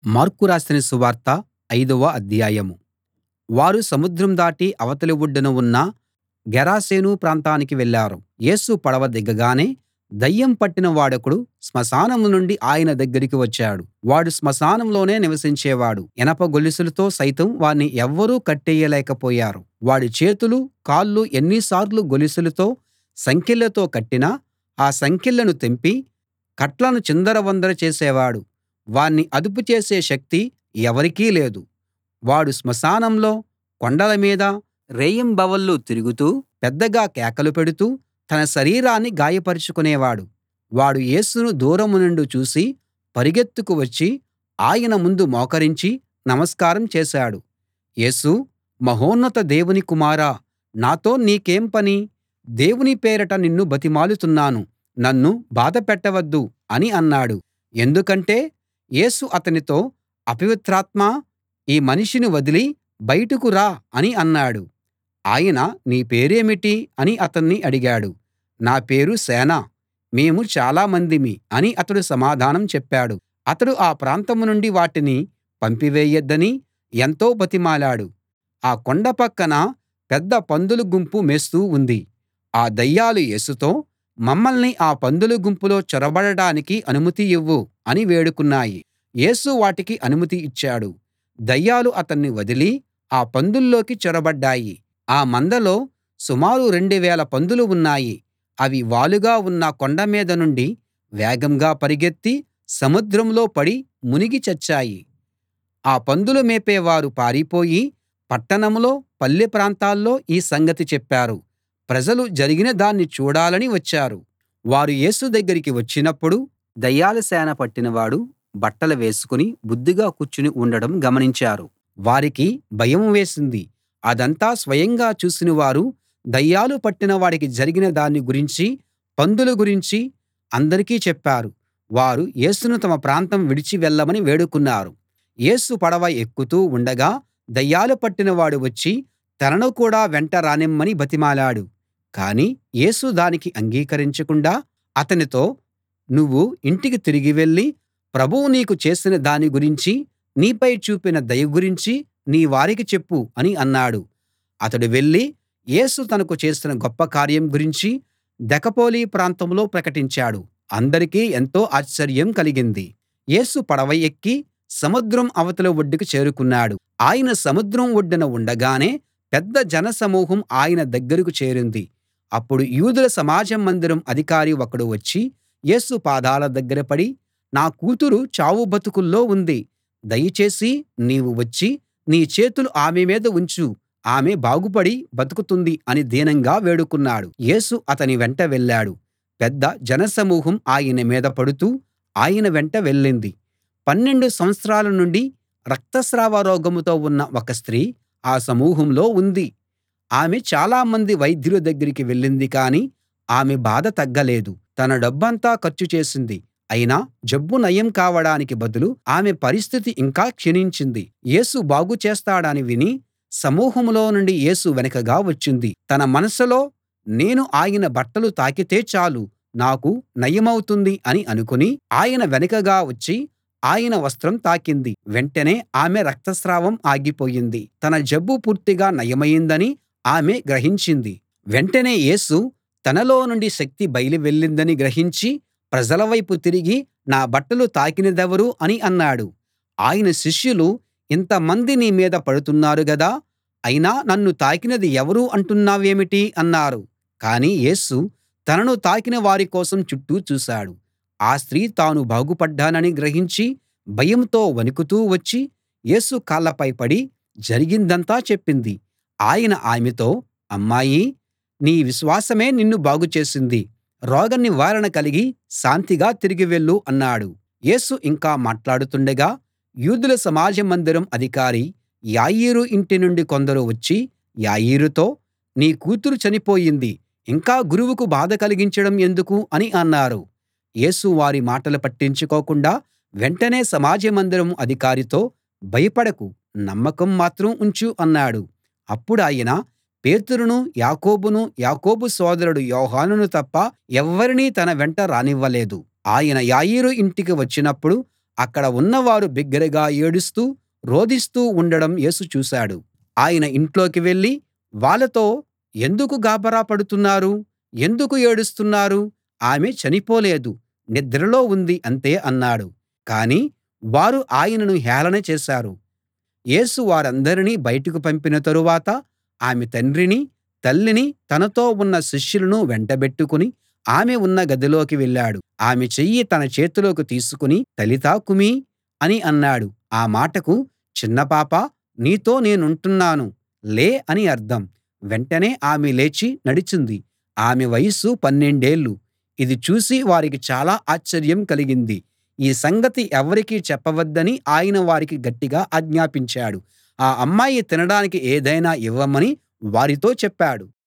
mark రాసిన సువార్త ఐదవ అధ్యాయం వారు సముద్రం దాటి అవతలి ఒడ్డున ఉన్న గెరాసేను ప్రాంతానికి వెళ్ళారు యేసు పడవ దిగగానే దయ్యం పట్టిన వాడొకడు స్మశానం నుండి ఆయన దగ్గరికి వచ్చాడు వాడు స్మశానంలోనే నివసించేవాడు ఇనప గొలుసులతో సైతం వాణ్ణి ఎవ్వరూ కట్టెయ్యలేక పోయారు వాడి చేతులు కాళ్ళు ఎన్నిసార్లు గొలుసులతో సంకెళ్లతో కట్టినా ఆ సంకెళ్లను తెంపి కట్లను చిందరవందర చేసేవాడు వాణ్ణి అదుపు చేసే శక్తి ఎవరికీ లేదు వాడు శ్మశానంలో కొండల మీద రేయింబవళ్ళు తిరుగుతూ పెద్దగా కేకలు పెడుతూ తన శరీరాన్ని గాయపరచుకునేవాడు వాడు యేసును దూరం నుండి చూసి పరుగెత్తుకు వచ్చి ఆయన ముందు మోకరించి నమస్కారం చేశాడు యేసూ మహోన్నత దేవుని కుమారా నాతో నీకేం పని దేవుని పేరట నిన్ను బతిమాలుతున్నాను నన్ను బాధ పెట్టవద్దు అని అన్నాడు ఎందుకంటే యేసు అతనితో అపవిత్రాత్మా ఈ మనిషిని వదిలి బయటకు రా అని అన్నాడు ఆయన నీ పేరేమిటి అని అతన్ని అడిగాడు నా పేరు సేన మేము చాలా మందిమి అని అతడు సమాధానం చెప్పాడు అతడు ఆ ప్రాంతం నుండి వాటిని పంపివేయొద్దని ఎంతో బతిమాలాడు ఆ కొండ పక్కన పెద్ద పందుల గుంపు మేస్తూ ఉంది ఆ దయ్యాలు యేసుతో మమ్మల్ని ఆ పందుల గుంపులో చొరబడడానికి అనుమతి ఇవ్వు అని వేడుకున్నాయి యేసు వాటికి అనుమతి ఇచ్చాడు దయ్యాలు అతన్ని వదిలి ఆ పందుల్లోకి చొరబడ్డాయి ఆ మందలో సుమారు రెండువేల పందులు ఉన్నాయి అవి వాలుగా ఉన్న కొండ మీద నుండి వేగంగా పరిగెత్తి సముద్రంలో పడి మునిగి చచ్చాయి ఆ పందులు మేపేవారు పారిపోయి పట్టణంలో పల్లె ప్రాంతాల్లో ఈ సంగతి చెప్పారు ప్రజలు జరిగిన దాన్ని చూడాలని వచ్చారు వారు యేసు దగ్గరికి వచ్చినప్పుడు దయ్యాల సేన పట్టినవాడు బట్టలు వేసుకుని బుద్ధిగా కూర్చుని ఉండడం గమనించారు వారికి భయం వేసింది అదంతా స్వయంగా చూసిన వారు దయ్యాలు పట్టిన వాడికి జరిగిన దాన్ని గురించి పందుల గురించి అందరికీ చెప్పారు వారు యేసును తమ ప్రాంతం విడిచి వెళ్ళమని వేడుకున్నారు యేసు పడవ ఎక్కుతూ ఉండగా దయ్యాలు పట్టిన వాడు వచ్చి తనను కూడా వెంట రానిమ్మని బతిమాలాడు కానీ యేసు దానికి అంగీకరించకుండా అతనితో నువ్వు ఇంటికి తిరిగి వెళ్ళి ప్రభువు నీకు చేసిన దాని గురించి నీపై చూపిన దయ గురించి నీ వారికి చెప్పు అని అన్నాడు అతడు వెళ్ళి యేసు తనకు చేసిన గొప్ప కార్యం గురించి దెకపొలి ప్రాంతంలో ప్రకటించాడు అందరికీ ఎంతో ఆశ్చర్యం కలిగింది యేసు పడవ ఎక్కి సముద్రం అవతలి ఒడ్డుకి చేరుకున్నాడు ఆయన సముద్రం ఒడ్డున ఉండగానే పెద్ద జనసమూహం ఆయన దగ్గరకు చేరింది అప్పుడు యూదుల సమాజ మందిరం అధికారి ఒకడు వచ్చి యేసు పాదాల దగ్గర పడి నా కూతురు చావు బతుకుల్లో ఉంది దయచేసి నీవు వచ్చి నీ చేతులు ఆమె మీద ఉంచు ఆమె బాగుపడి బతుకుతుంది అని దీనంగా వేడుకున్నాడు యేసు అతని వెంట వెళ్ళాడు పెద్ద జనసమూహం ఆయన మీద పడుతూ ఆయన వెంట వెళ్ళింది పన్నెండు సంవత్సరాల నుండి రక్తస్రావ రోగంతో ఉన్న ఒక స్త్రీ ఆ సమూహంలో ఉంది ఆమె చాలామంది వైద్యుల దగ్గరికి వెళ్ళింది కానీ ఆమె బాధ తగ్గలేదు తన డబ్బంతా ఖర్చు చేసింది అయినా జబ్బు నయం కావడానికి బదులు ఆమె పరిస్థితి ఇంకా క్షీణించింది యేసు బాగు చేస్తాడని విని సమూహంలో నుండి యేసు వెనకగా వచ్చింది తన మనసులో నేను ఆయన బట్టలు తాకితే చాలు నాకు నయమవుతుంది అని అనుకుని ఆయన వెనకగా వచ్చి ఆయన వస్త్రం తాకింది వెంటనే ఆమె రక్తస్రావం ఆగిపోయింది తన జబ్బు పూర్తిగా నయమైందని ఆమె గ్రహించింది వెంటనే యేసు తనలో నుండి శక్తి బయలు వెళ్ళిందని గ్రహించి ప్రజల వైపు తిరిగి నా బట్టలు తాకినదెవరు అని అన్నాడు ఆయన శిష్యులు ఇంతమంది నీ మీద పడుతున్నారు గదా అయినా నన్ను తాకినది ఎవరు అంటున్నావేమిటి అన్నారు కానీ యేసు తనను తాకిన వారి కోసం చుట్టూ చూశాడు ఆ స్త్రీ తాను బాగుపడ్డానని గ్రహించి భయంతో వణుకుతూ వచ్చి యేసు కాళ్ళపై పడి జరిగిందంతా చెప్పింది ఆయన ఆమెతో అమ్మాయీ నీ విశ్వాసమే నిన్ను బాగు చేసింది రోగ నివారణ కలిగి శాంతిగా తిరిగి వెళ్ళు అన్నాడు యేసు ఇంకా మాట్లాడుతుండగా యూదుల సమాజ మందిరం అధికారి యాయీరు ఇంటి నుండి కొందరు వచ్చి యాయీరుతో నీ కూతురు చనిపోయింది ఇంకా గురువుకు బాధ కలిగించడం ఎందుకు అని అన్నారు యేసు వారి మాటలు పట్టించుకోకుండా వెంటనే సమాజ మందిరం అధికారితో భయపడకు నమ్మకం మాత్రం ఉంచు అన్నాడు అప్పుడాయన పేతురును యాకోబును యాకోబు సోదరుడు యోహానును తప్ప ఎవ్వరినీ తన వెంట రానివ్వలేదు ఆయన యాయీరు ఇంటికి వచ్చినప్పుడు అక్కడ ఉన్నవారు బిగ్గరగా ఏడుస్తూ రోదిస్తూ ఉండడం యేసు చూశాడు ఆయన ఇంట్లోకి వెళ్ళి వాళ్ళతో ఎందుకు గాభరా పడుతున్నారు ఎందుకు ఏడుస్తున్నారు ఆమె చనిపోలేదు నిద్రలో ఉంది అంతే అన్నాడు కానీ వారు ఆయనను హేళన చేశారు యేసు వారందరినీ బయటకు పంపిన తరువాత ఆమె తండ్రిని తల్లిని తనతో ఉన్న శిష్యులను వెంటబెట్టుకుని ఆమె ఉన్న గదిలోకి వెళ్ళాడు ఆమె చెయ్యి తన చేతిలోకి తీసుకుని తలితా కుమీ అని అన్నాడు ఆ మాటకు చిన్న పాపా నీతో నేనుంటున్నాను లే అని అర్థం వెంటనే ఆమె లేచి నడిచింది ఆమె వయస్సు పన్నెండేళ్ళు ఇది చూసి వారికి చాలా ఆశ్చర్యం కలిగింది ఈ సంగతి ఎవరికీ చెప్పవద్దని ఆయన వారికి గట్టిగా ఆజ్ఞాపించాడు ఆ అమ్మాయి తినడానికి ఏదైనా ఇవ్వమని వారితో చెప్పాడు